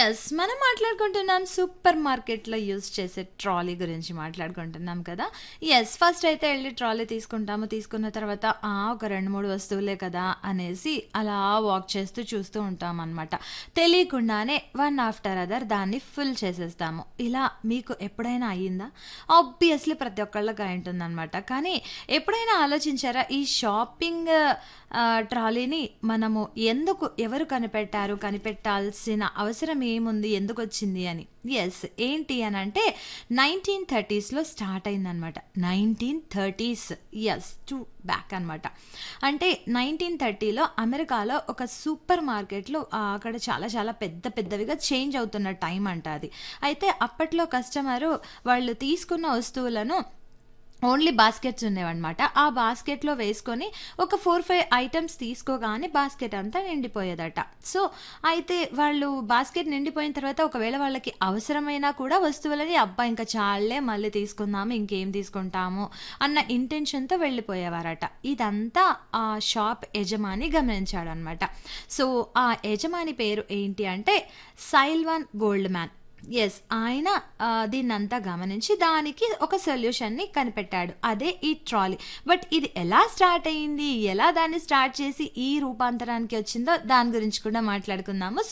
Yes. మనం మాట్లాడుకుంటున్నాం super మార్కెట్‌లో యూజ్ చేసే ట్రాలీ గురించి మాట్లాడుకుంటున్నాం కదా! యెస్. ఫస్ట్ అయితే ఎళ్లి ట్రాలీ తీసుకుంటాము. తీసుకున్న తర్వాత ఆ! ఒక 2, 3 వస్తువులే కదా! అనేసి అలా వాక్ చేస్తూ చూస్తూ ఉంటామనమాట. తెలియకుండానే వన్ ఆఫ్టర్ అదర్ దాన్ని ఫుల్ చేసేస్తాము. ఇలా మీకు ఎప్పుడైనా అయిందా? ఆబ్వియస్‌లీ ప్రతి ఒక్కళ్ళకి అయుంటుందనమాట. కానీ ఎప్పుడైనా ఆలోచించారా? ఈ షాపింగ్ ఆహ్, ట్రాలీని మనము ఎందుకు ఎవరు కనిపెట్టారు? కనిపెట్టాల్సిన అవసరం ఏముంది? ఎందుకొచ్చింది అని. యెస్. ఏంటి అనంటే 1930స్‌లో స్టార్ట్ అయిందనమాట. 1930స్ యెస్. టు బ్యాక్ అనమాట. అంటే 1930లో అమెరికాలో ఒక సూపర్ మార్కెట్‌లో ఆహ్, అక్కడ చాలా చాలా పెద్ద పెద్దవిగా చేంజ్ అవుతున్న టైం అంట అది. అయితే అప్పట్లో కస్టమరు వాళ్ళు తీసుకున్న వస్తువులను ఓన్లీ బాస్కెట్స్ ఉండేవన్నమాట. ఆ బాస్కెట్‌లో వేసుకొని ఒక 4, 5 ఐటెమ్స్ తీసుకోగానే బాస్కెట్ అంతా నిండిపోయేదట. సో, అయితే వాళ్ళు బాస్కెట్ నిండిపోయిన తర్వాత ఒకవేళ వాళ్ళకి అవసరమైనా కూడా వస్తువులని అబ్బా! ఇంక చాలులే మళ్ళీ తీసుకుందాము. ఇంకేం తీసుకుంటాము అన్న ఇంటెన్షన్‌తో వెళ్ళిపోయేవారట. ఇదంతా ఆ షాప్ యజమాని గమనించాడనమాట. సో, ఆ యజమాని పేరు ఏంటి అంటే సైల్వాన్ గోల్డ్‌మ్యాన్. యెస్. ఆయన ఆహ్, దీన్నంతా గమనించి దానికి ఒక సొల్యూషన్‌ని కనిపెట్టాడు. అదే ఈ ట్రాలీ. బట్ ఇది ఎలా స్టార్ట్ అయింది? ఎలా దాన్ని స్టార్ట్ చేసి ఈ రూపాంతరానికి వచ్చిందో దాని గురించి కూడా మాట్లాడుకుందాము.